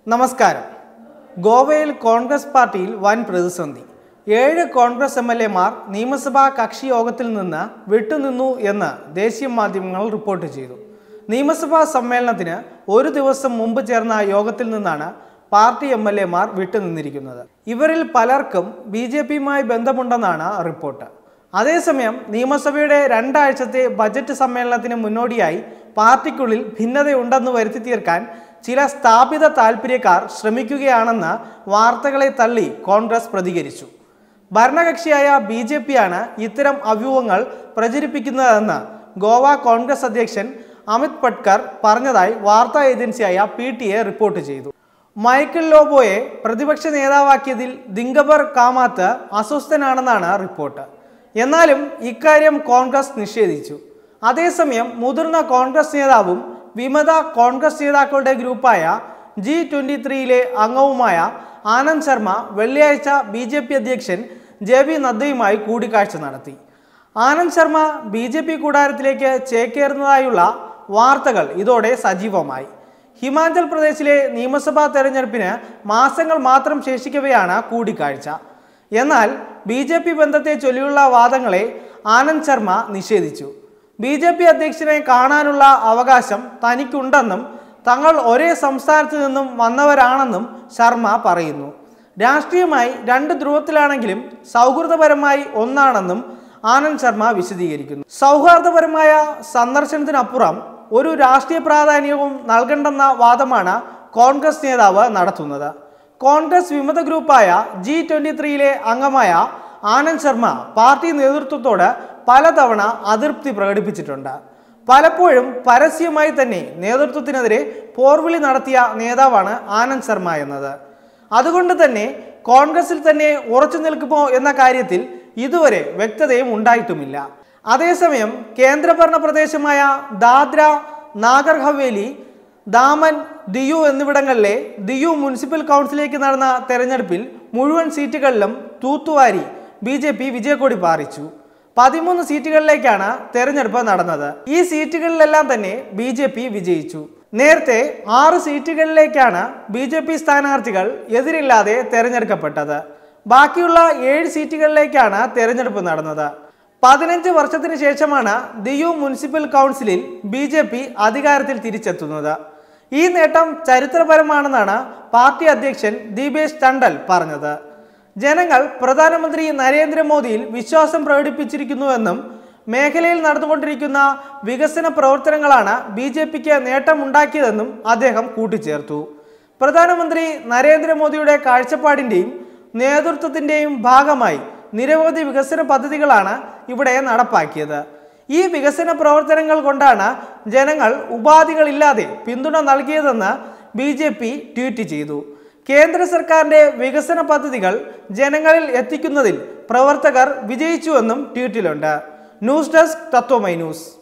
നമസ്കാരം ഗോവയിൽ കോൺഗ്രസ് പാർട്ടിയിൽ വൻ പ്രതിസന്ധി ഏഴ് കോൺഗ്രസ് എം എൽ എമാർ നിയമസഭാ കക്ഷി യോഗത്തിൽ നിന്ന് വിട്ടുനിന്നു എന്ന് ദേശീയ മാധ്യമങ്ങൾ റിപ്പോർട്ട് ചെയ്തു നിയമസഭാ സമ്മേളനത്തിന് ഒരു ദിവസം മുമ്പ് ചേർന്ന യോഗത്തിൽ നിന്നാണ് പാർട്ടി എം എൽ എമാർ വിട്ടുനിന്നിരിക്കുന്നത് ഇവരിൽ പലർക്കും ബി ജെ പിയുമായി ബന്ധമുണ്ടെന്നാണ് റിപ്പോർട്ട് അതേസമയം നിയമസഭയുടെ രണ്ടാഴ്ചത്തെ ബജറ്റ് സമ്മേളനത്തിന് മുന്നോടിയായി പാർട്ടിക്കുള്ളിൽ ഭിന്നതയുണ്ടെന്ന് വരുത്തി തീർക്കാൻ ചില സ്ഥാപിത താൽപ്പര്യക്കാർ ശ്രമിക്കുകയാണെന്ന് വാർത്തകളെ തള്ളി കോൺഗ്രസ് പ്രതികരിച്ചു ഭരണകക്ഷിയായ ബി ജെ പിയാണ് ഇത്തരം അഭ്യൂഹങ്ങൾ പ്രചരിപ്പിക്കുന്നതെന്ന് ഗോവ കോൺഗ്രസ് അധ്യക്ഷൻ അമിത് പട്കർ പറഞ്ഞതായി വാർത്താ ഏജൻസിയായ പി ടി എ റിപ്പോർട്ട് ചെയ്തു മൈക്കിൾ ലോബോയെ പ്രതിപക്ഷ നേതാവാക്കിയതിൽ ദിങ്കബർ കാമാത്ത് അസ്വസ്ഥനാണെന്നാണ് റിപ്പോർട്ട് എന്നാലും ഇക്കാര്യം കോൺഗ്രസ് നിഷേധിച്ചു അതേസമയം മുതിർന്ന കോൺഗ്രസ് നേതാവും വിമത കോൺഗ്രസ് നേതാക്കളുടെ ഗ്രൂപ്പായ ജി ട്വൻ്റി ത്രീയിലെ അംഗവുമായ ആനന്ദ് ശർമ്മ വെള്ളിയാഴ്ച ബി ജെ പി അധ്യക്ഷൻ ജെ പി നദ്ദയുമായി കൂടിക്കാഴ്ച നടത്തി Anand Sharma B J P കൂടാരത്തിലേക്ക് ചേക്കേറുന്നതായുള്ള വാർത്തകൾ ഇതോടെ സജീവമായി ഹിമാചൽ പ്രദേശിലെ നിയമസഭാ തെരഞ്ഞെടുപ്പിന് മാസങ്ങൾ മാത്രം ശേഷിക്കവെയാണ് കൂടിക്കാഴ്ച എന്നാൽ ബി ജെ പി ബന്ധത്തെ ചൊല്ലിയുള്ള വാദങ്ങളെ ആനന്ദ് ശർമ്മ നിഷേധിച്ചു ബി ജെ പി അധ്യക്ഷനെ കാണാനുള്ള അവകാശം തനിക്കുണ്ടെന്നും തങ്ങൾ ഒരേ സംസ്ഥാനത്ത് നിന്നും വന്നവരാണെന്നും ശർമ്മ പറയുന്നു രാഷ്ട്രീയമായി രണ്ട് ധ്രുവത്തിലാണെങ്കിലും സൗഹൃദപരമായി ഒന്നാണെന്നും ആനന്ദ് ശർമ്മ വിശദീകരിക്കുന്നു സൗഹാർദ്ദപരമായ സന്ദർശനത്തിനപ്പുറം ഒരു രാഷ്ട്രീയ പ്രാധാന്യവും നൽകണ്ടെന്ന വാദമാണ് കോൺഗ്രസ് നേതാവ് നടത്തുന്നത് കോൺഗ്രസ് വിമത ഗ്രൂപ്പായ ജി ട്വൻ്റി ത്രീയിലെ അംഗമായ ആനന്ദ് ശർമ്മ പാർട്ടി നേതൃത്വത്തോട് പലതവണ അതൃപ്തി പ്രകടിപ്പിച്ചിട്ടുണ്ട് പലപ്പോഴും പരസ്യമായി തന്നെ നേതൃത്വത്തിനെതിരെ പോർവിളി നടത്തിയ നേതാവാണ് ആനന്ദ് ശർമ്മ എന്നത് അതുകൊണ്ട് തന്നെ കോൺഗ്രസിൽ തന്നെ ഉറച്ചു നിൽക്കുമോ എന്ന കാര്യത്തിൽ ഇതുവരെ വ്യക്തതയും ഉണ്ടായിട്ടുമില്ല അതേസമയം കേന്ദ്രഭരണ പ്രദേശമായ ദാദ്ര നാഗർ ഹവേലി ദാമൻ ദിയു എന്നിവിടങ്ങളിലെ ദിയു മുനിസിപ്പൽ കൗൺസിലേക്ക് നടന്ന തെരഞ്ഞെടുപ്പിൽ മുഴുവൻ സീറ്റുകളിലും തൂത്തുവാരി ബി ജെ പി വിജയക്കൊടി പാറിച്ചു പതിമൂന്ന് സീറ്റുകളിലേക്കാണ് തെരഞ്ഞെടുപ്പ് നടന്നത് ഈ സീറ്റുകളിലെല്ലാം തന്നെ ബി ജെ പി വിജയിച്ചു നേരത്തെ ആറ് സീറ്റുകളിലേക്കാണ് ബി ജെ പി സ്ഥാനാർത്ഥികൾ എതിരില്ലാതെ തെരഞ്ഞെടുക്കപ്പെട്ടത് ബാക്കിയുള്ള ഏഴ് സീറ്റുകളിലേക്കാണ് തെരഞ്ഞെടുപ്പ് നടന്നത് പതിനഞ്ച് വർഷത്തിന് ശേഷമാണ് ദിയു മുനിസിപ്പൽ കൗൺസിലിൽ ബി ജെ പി അധികാരത്തിൽ തിരിച്ചെത്തുന്നത് ഈ നേട്ടം ചരിത്രപരമാണെന്നാണ് പാർട്ടി അധ്യക്ഷൻ ദീപേഷ് ടണ്ടൽ പറഞ്ഞത് ജനങ്ങൾ പ്രധാനമന്ത്രി നരേന്ദ്രമോദിയിൽ വിശ്വാസം പ്രകടിപ്പിച്ചിരിക്കുന്നുവെന്നും മേഖലയിൽ നടന്നുകൊണ്ടിരിക്കുന്ന വികസന പ്രവർത്തനങ്ങളാണ് ബി ജെ പിക്ക് നേട്ടമുണ്ടാക്കിയതെന്നും അദ്ദേഹം കൂട്ടിച്ചേർത്തു പ്രധാനമന്ത്രി നരേന്ദ്രമോദിയുടെ കാഴ്ചപ്പാടിൻ്റെയും നേതൃത്വത്തിൻ്റെയും ഭാഗമായി നിരവധി വികസന പദ്ധതികളാണ് ഇവിടെ നടപ്പാക്കിയത് ഈ വികസന പ്രവർത്തനങ്ങൾ കൊണ്ടാണ് ജനങ്ങൾ ഉപാധികളില്ലാതെ പിന്തുണ നൽകിയതെന്ന് ബി ജെ പി ട്വീറ്റ് ചെയ്തു കേന്ദ്ര സർക്കാരിന്റെ വികസന പദ്ധതികൾ ജനങ്ങളിൽ എത്തിക്കുന്നതിൽ പ്രവർത്തകർ വിജയിച്ചുവെന്നും ട്വീറ്റിലുണ്ട് ന്യൂസ് ഡെസ്ക് തത്വമൈ ന്യൂസ്